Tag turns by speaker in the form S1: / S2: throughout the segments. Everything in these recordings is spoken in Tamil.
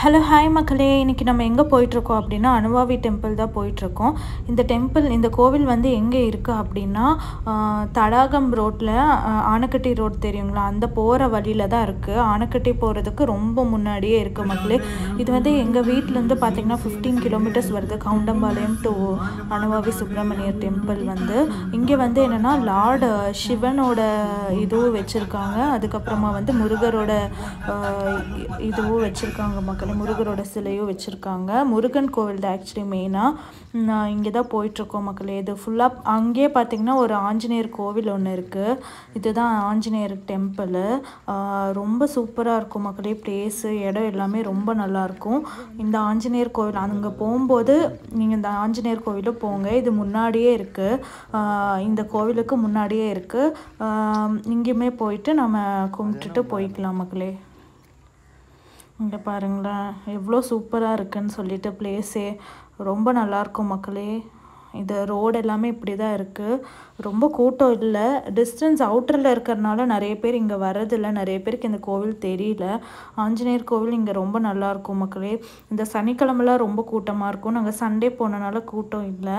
S1: ஹலோ ஹாய் மக்களே இன்றைக்கி நம்ம எங்கே போயிட்டுருக்கோம் அப்படின்னா அனுவாவி டெம்பிள் தான் போயிட்டுருக்கோம் இந்த டெம்பிள் இந்த கோவில் வந்து எங்கே இருக்குது அப்படின்னா ஆஹ், தடாகம் ரோட்டில் ஆனக்கட்டி ரோட் தெரியுங்களா அந்த போகிற வழியில் தான் இருக்குது ஆனக்கட்டி போகிறதுக்கு ரொம்ப முன்னாடியே இருக்குது மக்களே இது வந்து எங்கள் வீட்டிலேருந்து பார்த்தீங்கன்னா ஃபிஃப்டீன் கிலோமீட்டர்ஸ் வருது கவுண்டம்பாளையம் டு அனுவாவி சுப்பிரமணியர் டெம்பிள் வந்து இங்கே வந்து என்னென்னா லார்டு சிவனோட இதுவும் வச்சுருக்காங்க அதுக்கப்புறமா வந்து முருகரோட ஆஹ், இ- இதுவும் வச்சுருக்காங்க மக்களே முருகரோட சிலையும் வச்சுருக்காங்க முருகன் கோவில் தான் ஆக்சுவலி மெயினாக இங்கே தான் போயிட்டுருக்கோம் மக்களே இது ஃபுல்லாக அங்கேயே பார்த்தீங்கன்னா ஒரு ஆஞ்சநேயர் கோவில் ஒன்று இருக்குது இதுதான் ஆஞ்சநேயர் டெம்பிள் ரொம்ப சூப்பராக இருக்கும் மக்களே பிளேஸு இடம் எல்லாமே ரொம்ப நல்லாயிருக்கும் இந்த ஆஞ்சநேயர் கோவில் அங்கே போகும்போது நீங்கள் இந்த ஆஞ்சநேயர் கோவிலும் போங்க இது முன்னாடியே இருக்குது இந்த கோவிலுக்கு முன்னாடியே இருக்குது இங்கேயுமே போயிட்டு நம்ம கும்பிட்டுட்டு போய்க்கலாம் மக்களே இங்கே பாருங்களேன் எவ்வளோ சூப்பராக இருக்குன்னு சொல்லிட்டு பிளேஸே ரொம்ப நல்லாயிருக்கும் மக்களே இது ரோடு எல்லாமே இப்படி தான் இருக்குது ரொம்ப கூட்டம் இல்லை டிஸ்டன்ஸ் அவுட்டரில் இருக்கிறனால நிறைய பேர் இங்கே வர்றதில்ல நிறைய பேருக்கு இந்த கோவில் தெரியல ஆஞ்சநேயர் கோவில் இங்கே ரொம்ப நல்லாயிருக்கும் மக்களே இந்த சனிக்கிழமெல்லாம் ரொம்ப கூட்டமாக இருக்கும் நாங்கள் சண்டே போனனால கூட்டம் இல்லை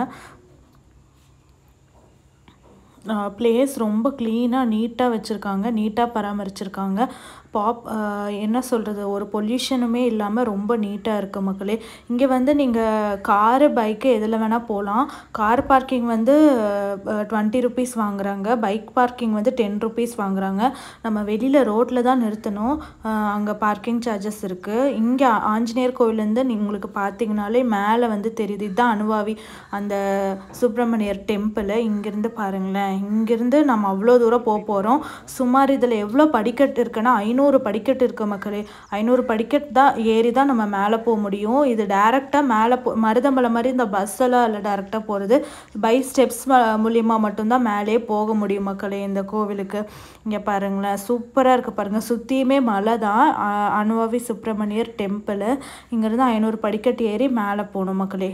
S1: பிளேஸ் ரொம்ப க்ளீனாக நீட்டாக வச்சுருக்காங்க நீட்டாக பராமரிச்சிருக்காங்க பாப் என்ன சொல்கிறது ஒரு பொல்யூஷனுமே இல்லாமல் ரொம்ப நீட்டாக இருக்குது மக்களே இங்கே வந்து நீங்கள் காரு பைக்கு எதில் வேணால் போகலாம் கார் பார்க்கிங் வந்து டுவெண்ட்டி ருபீஸ் வாங்குறாங்க பைக் பார்க்கிங் வந்து டென் ருபீஸ் வாங்குறாங்க நம்ம வெளியில் ரோட்டில் தான் நிறுத்தணும் அங்கே பார்க்கிங் சார்ஜஸ் இருக்குது இங்கே ஆஞ்சநேயர் கோவிலேருந்து நீ உங்களுக்கு பார்த்தீங்கனாலே மேலே வந்து தெரியுது இதுதான் அனுவாவி அந்த சுப்பிரமணியர் டெம்பிள் இங்கேருந்து பாருங்களேன் இங்கேருந்து நம்ம அவ்வளோ தூரம் போக போகிறோம் சுமார் இதில் எவ்வளோ படிக்கட்டு இருக்குன்னா ஐநூறு படிக்கட்டு இருக்கு மக்களே ஐநூறு படிக்கட்டு தான் ஏறி தான் நம்ம மேலே போக முடியும் இது டேரெக்டாக மேலே போ மருதமலை மாதிரி இந்த பஸ் எல்லாம் இல்லை டேரெக்டாக போகிறது பை ஸ்டெப்ஸ் மூலியமாக மட்டும்தான் மேலே போக முடியும் மக்களே இந்த கோவிலுக்கு இங்கே பாருங்களேன் சூப்பராக இருக்குது பாருங்கள் சுற்றியுமே மலை தான் அ- அனுவாவி சுப்பிரமணியர் டெம்பிள் இங்கேருந்து ஐநூறு படிக்கட்டு ஏறி மேலே போகணும் மக்களே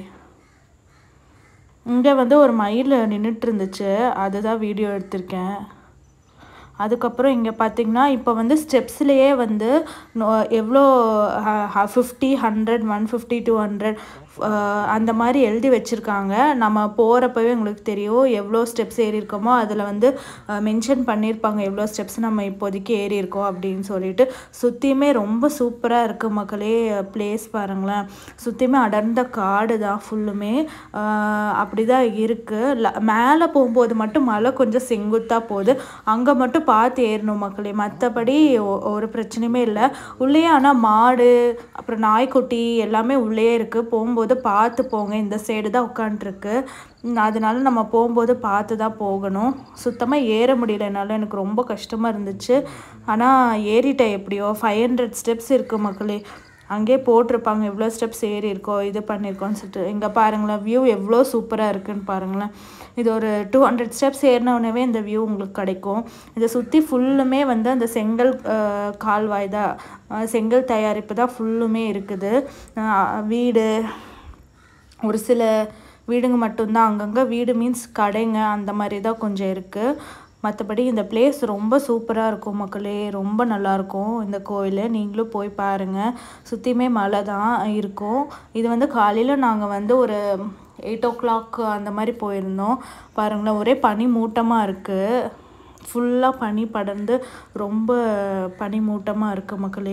S1: இங்கே வந்து ஒரு மயில் நின்றுட்டு இருந்துச்சு அதுதான் வீடியோ எடுத்திருக்கேன் அதுக்கப்புறம் இங்கே பார்த்தீங்கன்னா இப்போ வந்து ஸ்டெப்ஸ்லேயே வந்து நோ- எவ்வளோ fifty hundred one fifty two hundred அந்த மாதிரி எழுதி வச்சுருக்காங்க நம்ம போகிறப்பவே உங்களுக்கு தெரியும் எவ்வளோ ஸ்டெப்ஸ் ஏறி இருக்கோமோ அதில் வந்து மென்ஷன் பண்ணியிருப்பாங்க எவ்வளோ ஸ்டெப்ஸ் நம்ம இப்போதைக்கு ஏறி இருக்கோம் அப்படின்னு சொல்லிட்டு சுற்றியுமே ரொம்ப சூப்பராக இருக்குது மக்களே பிளேஸ் பாருங்களேன் சுற்றியுமே அடர்ந்த காடு தான் ஃபுல்லுமே அப்படி தான் இருக்குது மேலே போகும்போது மட்டும் மழை கொஞ்சம் செங்குத்தாக போகுது அங்கே மட்டும் பார்த்து ஏறணும் மக்களே மற்றபடி ஒரு பிரச்சனையுமே இல்லை உள்ளேயே ஆனால் மாடு அப்புறம் நாய்க்குட்டி எல்லாமே உள்ளேயே இருக்குது போகும்போது பார்த்து போங்க இந்த சைடு தான் உட்காண்ட்ருக்கு அதனால நம்ம போகும்போது பார்த்து தான் போகணும் சுத்தமாக ஏற முடியல என்னால் எனக்கு ரொம்ப கஷ்டமாக இருந்துச்சு ஆனால் ஏறிட்டேன் எப்படியோ ஃபைவ் ஹண்ட்ரட் ஸ்டெப்ஸ் இருக்குது மக்களே அங்கேயே போட்டிருப்பாங்க எவ்வளோ ஸ்டெப்ஸ் ஏறி இருக்கோ இது பண்ணியிருக்கோன்னு சொல்லிட்டு இங்கே பாருங்களேன் வியூ எவ்வளோ சூப்பராக இருக்குன்னு பாருங்களேன் இது ஒரு டூ ஹண்ட்ரட் ஸ்டெப்ஸ் ஏறினவுடனே இந்த வியூ உங்களுக்கு கிடைக்கும் இதை சுற்றி ஃபுல்லுமே வந்து அந்த செங்கல் அஹ், கால்வாய் தான் அஹ், செங்கல் தயாரிப்பு தான் ஃபுல்லுமே இருக்குது அஹ், வீடு ஒரு சில வீடுங்க மட்டும்தான் அங்கங்கே வீடு மீன்ஸ் கடைங்க அந்த மாதிரி தான் கொஞ்சம் இருக்குது மற்றபடி இந்த பிளேஸ் ரொம்ப சூப்பராக இருக்கும் மக்களே ரொம்ப நல்லாயிருக்கும் இந்த கோயில் நீங்களும் போய் பாருங்கள் சுற்றியுமே மலை தான் இருக்கும் இது வந்து காலையில் நாங்கள் வந்து ஒரு எயிட் ஓ கிளாக் அந்த மாதிரி போயிருந்தோம் பாருங்களேன் ஒரே பனி மூட்டமாக இருக்குது ஃபுல்லாக பனி படர்ந்து ரொம்ப பனி மூட்டமாக இருக்குது மக்களே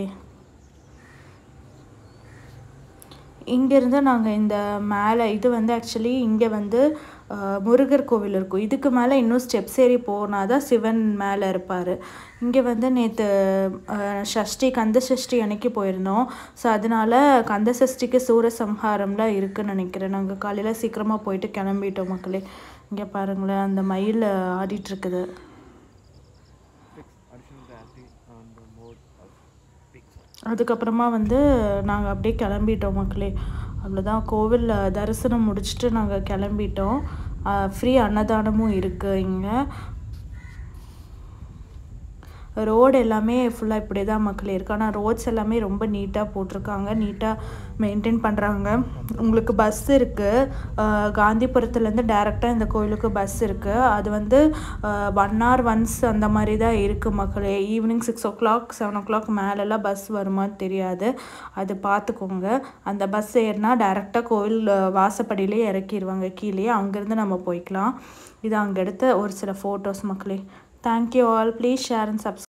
S1: இங்கேருந்து நாங்கள் இந்த மேலே இது வந்து ஆக்சுவலி இங்கே வந்து அஹ், முருகர் கோவில் இருக்கும் இதுக்கு மேலே இன்னும் ஸ்டெப்ஸ் ஏறி போனால் தான் சிவன் மேலே இருப்பார் இங்கே வந்து நேற்று ஷஷ்டி கந்த சஷ்டி அன்னைக்கு போயிருந்தோம் ஸோ அதனால கந்த சஷ்டிக்கு சூரசம்ஹாரம்லாம் இருக்குன்னு நினைக்கிறேன் நாங்கள் காலையில் சீக்கிரமாக போயிட்டு கிளம்பிட்டோம் மக்களே இங்கே பாருங்களேன் அந்த மயில் ஆடிட்டு இருக்குது
S2: additional gravity on the mode of pixel.
S1: அதுக்கப்புறமா வந்து நாங்கள் அப்படியே கிளம்பிட்டோம் மக்களே அவ்வளோதான் கோவில் தரிசனம் முடிச்சுட்டு நாங்கள் கிளம்பிட்டோம் ஃப்ரீ அன்னதானமும் இருக்குது இங்கே ரோடு எல்லாமே ஃபுல்லாக இப்படி தான் மக்களே இருக்கு ஆனால் ரோட்ஸ் எல்லாமே ரொம்ப நீட்டாக போட்டிருக்காங்க நீட்டாக மெயின்டைன் பண்ணுறாங்க உங்களுக்கு பஸ் இருக்குது காந்திபுரத்துலேருந்து டேரெக்டாக இந்த கோயிலுக்கு பஸ் இருக்குது அது வந்து ஒன் hour ஒன்ஸ் அந்த மாதிரி தான் இருக்குது மக்களே evening six o'clock seven o'clock மேலெல்லாம் பஸ் வருமான்னு தெரியாது அது பார்த்துக்கோங்க அந்த பஸ் ஏறினா டேரெக்டாக கோயில் அஹ், வாசப்படியிலே இறக்கிடுவாங்க கீழே அங்கேருந்து நம்ம போய்க்கலாம் இது அங்கே எடுத்த ஒரு சில ஃபோட்டோஸ் மக்களே thank you all please share and subscribe